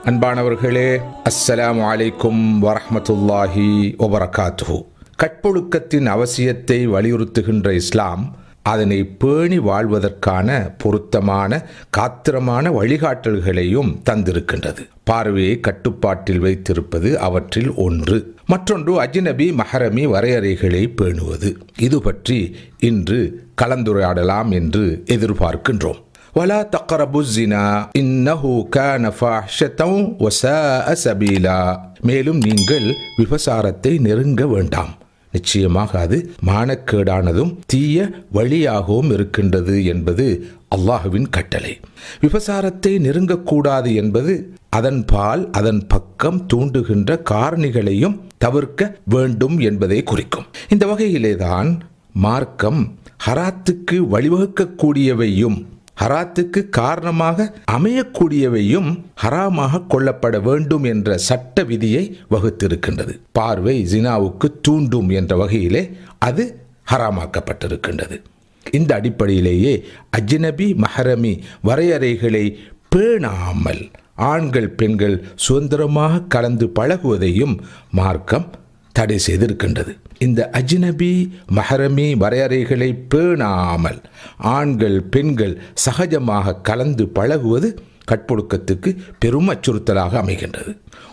அன்பானவர்களே அஸ்ஸலாமு அலைக்கும் வரஹ்மத்துல்லாஹி வபரகாத்துஹு கற்பொழுக்கத்தின் அவசியத்தை வலியுறுத்துகின்ற இஸ்லாம் அதனை பேணி வாழ்வதற்கான பொருத்தமான காத்திரமான வழிகாட்டல்களையும் தந்திருக்கின்றது பார்வையை கட்டுப்பாட்டில் வைத்திருப்பது அவற்றில் ஒன்று மற்றொன்று அஜ்னபி மஹரமி வரையறைகளை பேணுவது இது பற்றி இன்று கலந்துரையாடலாம் என்று எதிர்பார்க்கின்றோம் ولا تقربوا الزنا إنه كان فاحشة وساء سبيلا மேலும் நீங்கள் விபசாரத்தை நெருங்க வேண்டாம் நிச்சயமாக அது மானக்கேடானதும் தீய வழியாகவும் இருக்கின்றது என்பது அல்லாஹுவின் கட்டளை விபசாரத்தை நெருங்கக்கூடாது என்பது அதன் பால் அதன் பக்கம் தூண்டுகின்ற காரணிகளையும் தவிர்க்க வேண்டும் என்பதை குறிக்கும் இந்த வகையிலேதான் மார்க்கம் ஹராத்துக்கு வழிவகுக்கக்கூடியவையும் ஹராத்துக்கு காரணமாக அமையக்கூடியவையும் ஹராமாக கொள்ளப்பட வேண்டும் என்ற சட்ட விதியை வகுத்திருக்கின்றது பார்வை ஜினாவுக்கு தூண்டும் என்ற வகையிலே அது ஹராமாக்கப்பட்டிருக்கின்றது இந்த அடிப்படையிலேயே அஜ்னபி மஹரமி வரையறைகளை பேணாமல் ஆண்கள் பெண்கள் சுதந்திரமாக கலந்து பழகுவதையும் மார்க்கம் தடை செய்திருக்கின்றது இந்த அஜ்னபி மஹரமி வரையறைகளை பேணாமல் ஆண்கள் பெண்கள் சகஜமாக கலந்து பழகுவது கற்பொழுக்கத்துக்கு பெரும் அச்சுறுத்தலாக அமைகின்றது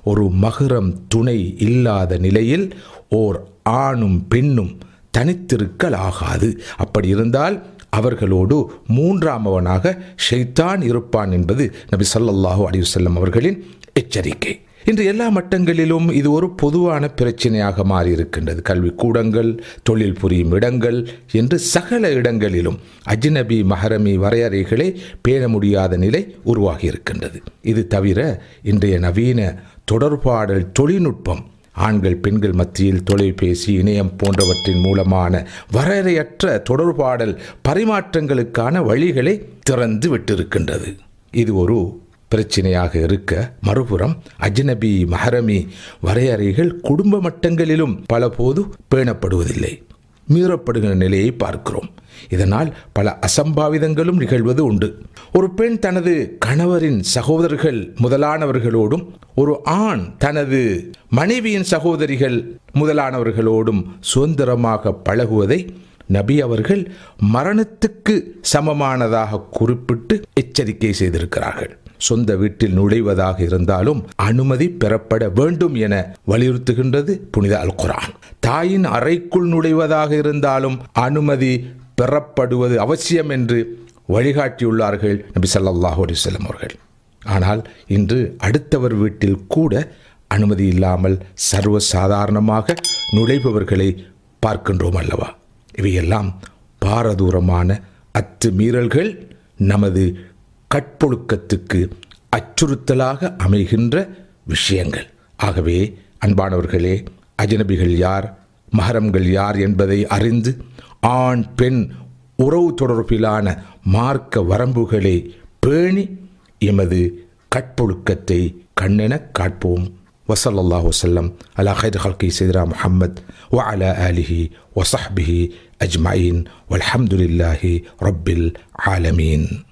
ஒரு மகுரம் துணை இல்லாத நிலையில் ஓர் ஆணும் பெண்ணும் தனித்திருக்கல் ஆகாது அப்படி இருந்தால் அவர்களோடு மூன்றாமவனாக ஷைத்தான் இருப்பான் என்பது நபி ஸல்லல்லாஹு அலைஹி வஸல்லம் அவர்களின் எச்சரிக்கை இன்று எல்லா மட்டங்களிலும் இது ஒரு பொதுவான பிரச்சனையாக மாறியிருக்கின்றது கல்விக்கூடங்கள் தொழில் புரியும் இடங்கள் என்று சகல இடங்களிலும் அஜ்னபி மஹரமி வரையறைகளை பேண முடியாத நிலை உருவாகி இருக்கின்றது இது தவிர இன்றைய நவீன தொடர்பாடல் தொழில்நுட்பம் ஆண்கள் பெண்கள் மத்தியில் தொலைபேசி இணையம் போன்றவற்றின் மூலமான வரையறையற்ற தொடர்பாடல் பரிமாற்றங்களுக்கான வழிகளை திறந்து விட்டிருக்கின்றது இது ஒரு பிரச்சனையாக இருக்க மறுபுறம் அஜ்னபி மஹரமி வரையறைகள் குடும்ப மட்டங்களிலும் பலபோது பேணப்படுவதில்லை மீறப்படுகிற நிலையை பார்க்கிறோம் இதனால் பல அசம்பாவிதங்களும் நிகழ்வது உண்டு ஒரு பெண் தனது கணவரின் சகோதரர்கள் முதலானவர்களோடும் ஒரு ஆண் தனது மனைவியின் சகோதரிகள் முதலானவர்களோடும் சுதந்திரமாக பழகுவதை நபி அவர்கள் மரணத்துக்கு சமமானதாக குறிப்பிட்டு எச்சரிக்கை செய்திருக்கிறார்கள் சொந்த வீட்டில் நுழைவதாக இருந்தாலும் அனுமதி பெறப்பட வேண்டும் என வலியுறுத்துகின்றது புனித அல் குரான் தாயின் அறைக்குள் நுழைவதாக இருந்தாலும் அனுமதி பெறப்படுவது அவசியம் என்று வழிகாட்டியுள்ளார்கள் நபி ஸல்லல்லாஹு அலைஹி வஸல்லம் அவர்கள் ஆனால் இன்று அடுத்தவர் வீட்டில் கூட அனுமதி இல்லாமல் சர்வ சாதாரணமாக நுழைபவர்களை பார்க்கின்றோம் அல்லவா இவையெல்லாம் பாரதூரமான அத்துமீறல்கள் நமது கற்பொழுக்கத்துக்கு அச்சுறுத்தலாக அமைகின்ற விஷயங்கள் ஆகவே அன்பானவர்களே அஜனபிகள் யார் மகரம்கள் யார் என்பதை அறிந்து ஆண் பெண் உறவு தொடர்பிலான மார்க்க வரம்புகளை பேணி எமது கற்பொழுக்கத்தை கண்ணென காட்போம் வசல்லாஹ் வசல்லம் அலா ஹைர் ஹல்கி சைதரா முஹம்மத் வ அலா ஆலிஹி வசஹ்பிஹி அஜ்மாயின் வல்ஹம்துலில்லாஹி ரப்பில் ஆலமீன்